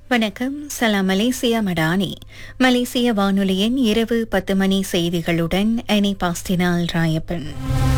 வணக்கம் சலாம் மலேசியா மடானி மலேசிய வானொலியின் இரவு பத்து மணி செய்திகளுடன் எனி பாஸ்டினால் ராயப்பன்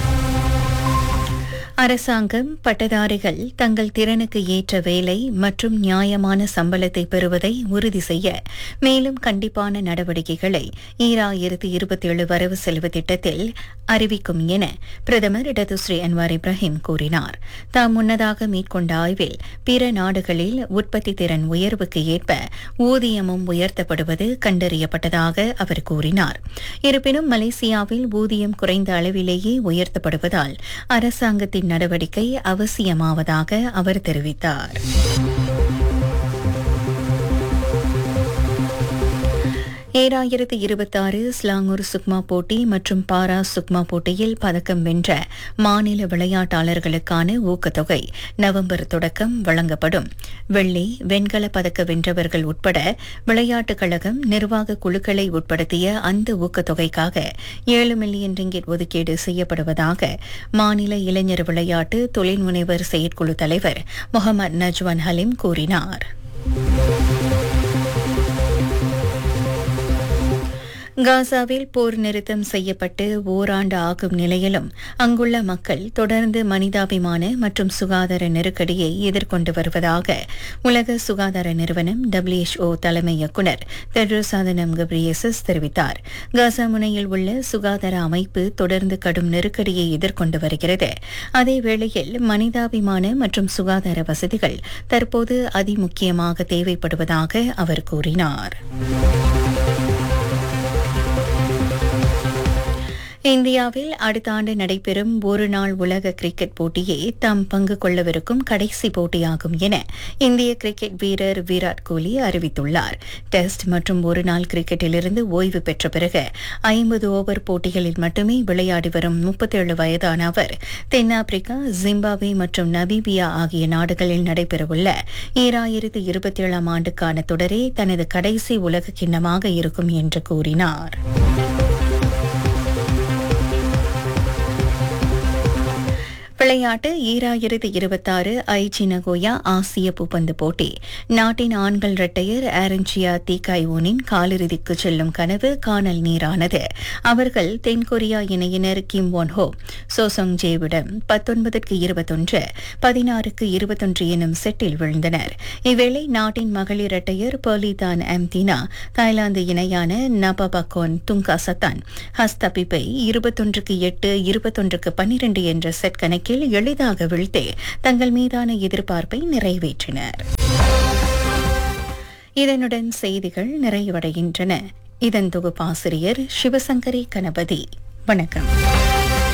அரசாங்கம் பட்டதாரிகள் தங்கள் திறனுக்கு ஏற்ற வேலை மற்றும் நியாயமான சம்பளத்தை பெறுவதை உறுதி செய்ய மேலும் கண்டிப்பான நடவடிக்கைகளை ஈராயிரத்து இருபத்தி ஏழு வரவு செலவு திட்டத்தில் அறிவிக்கும் என பிரதமர் இடதுஸ்ரீ அன்வார் இப்ராஹிம் கூறினார் தாம் முன்னதாக மேற்கொண்ட ஆய்வில் பிற நாடுகளில் உற்பத்தி திறன் உயர்வுக்கு ஏற்ப ஊதியமும் உயர்த்தப்படுவது கண்டறியப்பட்டதாக அவர் கூறினார் இருப்பினும் மலேசியாவில் ஊதியம் குறைந்த அளவிலேயே உயர்த்தப்படுவதால் அரசாங்கத்தின் நடவடிக்கை அவசியமாவதாக அவர் தெரிவித்தார் ஏழாயிரத்து இருபத்தாறு ஸ்லாங்கூர் சுக்மா போட்டி மற்றும் பாரா சுக்மா போட்டியில் பதக்கம் வென்ற மாநில விளையாட்டாளர்களுக்கான ஊக்கத்தொகை நவம்பர் தொடக்கம் வழங்கப்படும் வெள்ளி வெண்கல பதக்க வென்றவர்கள் உட்பட விளையாட்டுக் கழகம் நிர்வாக குழுக்களை உட்படுத்திய அந்த ஊக்கத்தொகைக்காக ஏழு மில்லியன் ரிங்கிட் ஒதுக்கீடு செய்யப்படுவதாக மாநில இளைஞர் விளையாட்டு தொழில் முனைவர் செயற்குழு தலைவர் முகமது நஜ்வான் ஹலீம் கூறினார் காசாவில் போர் நிறுத்தம் செய்யப்பட்டு ஓராண்டு ஆகும் நிலையிலும் அங்குள்ள மக்கள் தொடர்ந்து மனிதாபிமான மற்றும் சுகாதார நெருக்கடியை எதிர்கொண்டு வருவதாக உலக சுகாதார நிறுவனம் டபிள்யூஎச்ஓ தலைமை இயக்குநர் தெட்ரோஸ் அதனம் கப்ரியசஸ் தெரிவித்தார் காசா முனையில் உள்ள சுகாதார அமைப்பு தொடர்ந்து கடும் நெருக்கடியை எதிர்கொண்டு வருகிறது அதே வேளையில் மனிதாபிமான மற்றும் சுகாதார வசதிகள் தற்போது அதிமுக்கியமாக தேவைப்படுவதாக அவர் கூறினார் இந்தியாவில் அடுத்த ஆண்டு நடைபெறும் ஒருநாள் உலக கிரிக்கெட் போட்டியே தாம் பங்கு கொள்ளவிருக்கும் கடைசி போட்டியாகும் என இந்திய கிரிக்கெட் வீரர் விராட் கோலி அறிவித்துள்ளார் டெஸ்ட் மற்றும் ஒருநாள் கிரிக்கெட்டிலிருந்து ஓய்வு பெற்ற பிறகு ஐம்பது ஓவர் போட்டிகளில் மட்டுமே விளையாடி வரும் முப்பத்தேழு வயதான அவர் தென்னாப்பிரிக்கா ஜிம்பாப்வே மற்றும் நமீபியா ஆகிய நாடுகளில் நடைபெறவுள்ள ஈராயிரத்து இருபத்தி ஏழாம் ஆண்டுக்கான தொடரே தனது கடைசி உலக கிண்ணமாக இருக்கும் என்று கூறினார் விளையாட்டு ஈராயிரத்து இருபத்தாறு ஐச்சி நகோயா ஆசிய பூப்பந்து போட்டி நாட்டின் ஆண்கள் இரட்டையர் ஆரஞ்சியா தீகாய்வோனின் காலிறுதிக்கு செல்லும் கனவு காணல் நீரானது அவர்கள் தென்கொரியா இணையினர் கிம் ஒன் ஹோ சோசோங் ஜேவிடம் பத்தொன்பதற்கு இருபத்தொன்று பதினாறுக்கு இருபத்தொன்று எனும் செட்டில் விழுந்தனர் இவ்வேளை நாட்டின் மகளிர் இரட்டையர் பர்லிதான் அம்தினா தாய்லாந்து இணையான நபபகோன் துங்கா சத்தான் ஹஸ்தபிப்பை இருபத்தொன்றுக்கு எட்டு இருபத்தொன்றுக்கு பன்னிரண்டு என்ற செட் கணக்கில் கணக்கில் எளிதாக வீழ்த்தே தங்கள் மீதான எதிர்பார்ப்பை நிறைவேற்றினர் இதனுடன் செய்திகள் நிறைவடைகின்றன இதன் தொகுப்பாசிரியர் சிவசங்கரி கணபதி வணக்கம்